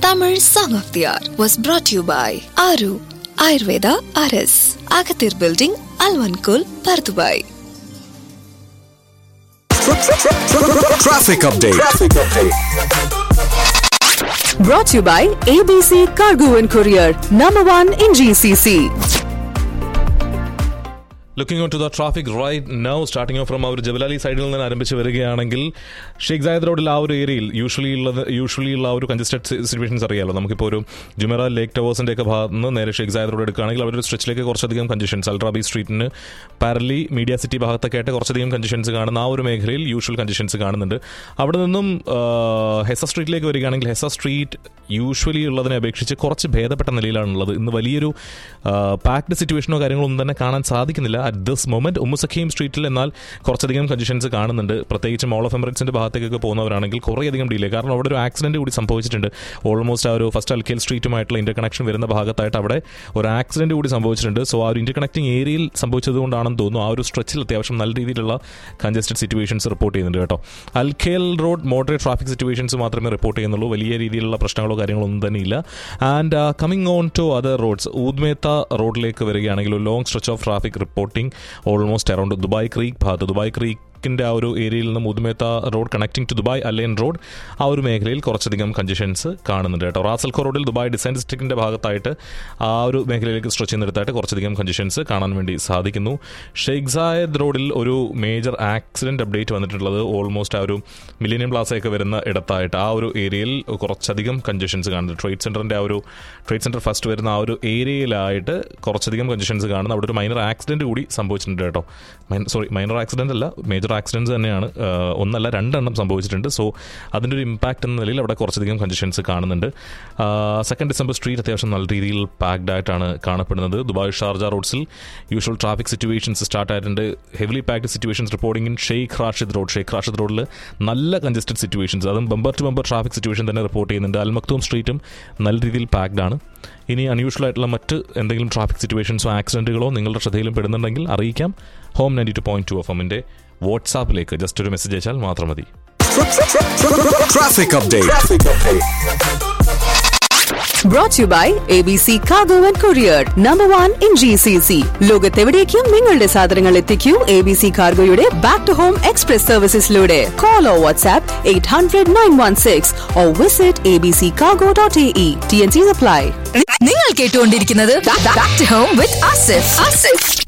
Tamil Song of the Hour was brought to you by Aru Ayurveda RS, Agathir Building, Alvankul, Pardubai. Traffic update. Brought to you by ABC Cargo and Courier, number one in GCC. Looking on to the traffic right now starting off from our Jebel Ali സൈഡിൽ നിന്ന് ആരംഭിച്ച് വരികയാണെങ്കിൽ Sheikh Zayed റോഡിൽ ആ ഒരു ഏരിയയിൽ usually ഉള്ളത് usually ഉള്ള ആ ഒരു കൺജസ്റ്റഡ് സിറ്റുവേഷൻസ് അറിയാലോ നമുക്കിപ്പോൾ ഒരു ജുമറ ലേക്ക് ടവേഴ്സിന്റെ ഒക്കെ ഭാഗത്ത് നിന്ന് നേരെ ഷേഖ് സായദ് റോഡ് എടുക്കുകയാണെങ്കിൽ അവരുടെ സ്ട്രെച്ചിലേക്ക് കുറച്ചധികം കൺജഷൻസ് അൾട്രാബി സ്ട്രീറ്റിന് പാരലി മീഡിയ സിറ്റി ഭാഗത്തൊക്കെ ആയിട്ട് കുറച്ചധികം കൺജഷൻസ് കാണുന്ന ആ ഒരു മേഖലയിൽ യൂഷ്വൽ കൺജഷൻസ് കാണുന്നുണ്ട് അവിടെ നിന്നും ആ, ഹെസ സ്ട്രീറ്റിലേക്ക് വരികയാണെങ്കിൽ ഹെസ സ്ട്രീറ്റ് യൂഷ്വലി ഉള്ളതിനെ അപേക്ഷിച്ച് കുറച്ച് ഭേദപ്പെട്ട നിലയിലാണുള്ളത് ഇന്ന് വലിയൊരു പാക്ഡ് സിറ്റുവേഷനോ കാര്യങ്ങളോ ഒന്നും തന്നെ കാണാൻ സാധിക്കുന്നില്ല അറ്റ് ദിസ് മൊമെന്റ് ഉമ്മുസഖീം സ്ട്രീറ്റിൽ എന്നാൽ കുറച്ചധികം കൺജഷൻസ് കാണുന്നുണ്ട് പ്രത്യേകിച്ച് മോൾ ഓഫ് എമിറേറ്റ്സിന്റെ ഭാഗത്തേക്കൊക്കെ പോകുന്നവരാണെങ്കിൽ കുറേയധികം ഡിലേ കാരണം അവിടെ ഒരു ആക്സിഡന്റ് കൂടി സംഭവിച്ചിട്ടുണ്ട് ഓൾമോസ്റ്റ് ആ ഒരു ഫസ്റ്റ് അൽക്കേൽ സ്ട്രീറ്റുമായിട്ടുള്ള ഇന്റർ കണക്ഷൻ വരുന്ന ഭാഗത്തായിട്ട് അവിടെ ഒരു ആക്സിഡന്റ് കൂടി സംഭവിച്ചിട്ടുണ്ട് സോ ആ ഒരു ഇന്റർ കണക്ടിങ് ഏരിയയിൽ സംഭവിച്ചതുകൊണ്ടാണെന്ന് തോന്നുന്നു ആ ഒരു സ്ട്രെച്ചിൽ അത്യാവശ്യം നല്ല രീതിയിലുള്ള കൺജസ്റ്റഡ് സിറ്റുവേഷൻസ് റിപ്പോർട്ട് ചെയ്യുന്നുണ്ട് കേട്ടോ Al Khail road moderate traffic situations മാത്രമേ റിപ്പോർട്ട് ചെയ്യുന്നുള്ളൂ വലിയ രീതിയിലുള്ള പ്രശ്നങ്ങളോ കാര്യങ്ങളോ ഒന്നും തന്നെ ഇല്ല and coming on to other roads Oud Metha റോഡിലേക്ക് വരികയാണെങ്കിൽ ഒരു long stretch of traffic reporting almost around Dubai Creek ഭാഗത്ത് ദുബായ് ക്രീക്ക് ിന്റെ ആ ഒരു ഏരിയയിൽ നിന്ന് Oud Metha road connecting to Dubai Al Ain road ആ ഒരു മേഖലയിൽ കുറച്ചധികം കൺജഷൻസ് കാണുന്നുണ്ട് കേട്ടോ റാസൽഖോ റോഡിൽ ദുബായ് ഡിസൈൻ ഡിസ്ട്രിക്റ്റിന്റെ ഭാഗത്തായിട്ട് ആ ഒരു മേഖലയിലേക്ക് സ്ട്രെച്ച് ചെയ്യുന്നിടത്തായിട്ട് കുറച്ചധികം കൺജഷൻസ് കാണാൻ വേണ്ടി സാധിക്കുന്നു ഷെയ്ഖ് സായദ് റോഡിൽ ഒരു മേജർ ആക്സിഡന്റ് അപ്ഡേറ്റ് വന്നിട്ടുള്ളത് ഓൾമോസ്റ്റ് ആ ഒരു മില്ലേനിയം പ്ലാസയൊക്കെ വരുന്ന ഇടത്തായിട്ട് ആ ഒരു ഏരിയയിൽ കുറച്ചധികം കൺജഷൻസ് കാണുന്നുണ്ട് ട്രേഡ് സെന്ററിന്റെ ആ ഒരു ട്രേഡ് സെന്റർ ഫസ്റ്റ് വരുന്ന ആ ഒരു ഏരിയയിലായിട്ട് കുറച്ചധികം കൺജഷൻസ് കാണുന്നു അവിടെ ഒരു മൈനർ ആക്സിഡന്റ് കൂടി സംഭവിച്ചിട്ടുണ്ട് കേട്ടോ സോറി മൈനർ ആക്സിഡന്റ് അല്ല മേജർ ആക്സിഡൻസ് തന്നെയാണ് ആ, ഒന്നല്ല രണ്ടെണ്ണം സംഭവിച്ചിട്ടുണ്ട് സോ അതിൻ്റെ ഒരു ഇമ്പാക്റ്റ് എന്ന നിലയിൽ അവിടെ കുറച്ചധികം കൺജഷൻസ് കാണുന്നുണ്ട് സെക്കൻഡ് ഡിസംബർ സ്ട്രീറ്റ് അത്യാവശ്യം നല്ല രീതിയിൽ പാക്ഡ് ആയിട്ടാണ് കാണപ്പെടുന്നത് ദുബായ് ഷാർജ റോഡ്സിൽ യൂഷ്വൽ ട്രാഫിക് സിറ്റുവേഷൻസ് സ്റ്റാർട്ട് ആയിട്ടുണ്ട് heavily packed situations reporting in Sheikh Rashid road Sheikh Rashid റോഡിൽ നല്ല കൺജസ്റ്റഡ് സിറ്റുവേഷൻസ് അതും bumper to bumper traffic situation തന്നെ റിപ്പോർട്ട് ചെയ്യുന്നുണ്ട് അൽമക്തൂം സ്ട്രീറ്റും നല്ല രീതിയിൽ പാക്ഡ് ആണ് ഇനി അൺയൂഷ്വൽ ആയിട്ടുള്ള മറ്റ് എന്തെങ്കിലും ട്രാഫിക് സിറ്റുവേഷൻസോ ആക്സിഡന്റുകളോ നിങ്ങളുടെ ശ്രദ്ധയിലും പെടുന്നുണ്ടെങ്കിൽ അറിയിക്കാം home ninety two point two F എമ്മിന്റെ വാട്സാപ്പിലേക്ക് ജസ്റ്റ് ഒരു മെസ്സേജ് അയച്ചാൽ മാത്രം മതി Traffic update. Brought to you by ABC Cargo and Courier, number one in GCC. ലോകത്തെവിടേക്കും നിങ്ങളുടെ സാധനങ്ങൾ എത്തിക്കൂ എ ബി സി കാർഗോയുടെ ബാക്ക് ടു ഹോം എക്സ്പ്രസ് സർവീസസിലൂടെ call or WhatsApp eight hundred nine one six or visit A B C cargo dot A E T N C supply നിങ്ങൾ കേട്ടുകൊണ്ടിരിക്കുന്നത് back to home with Asif Asif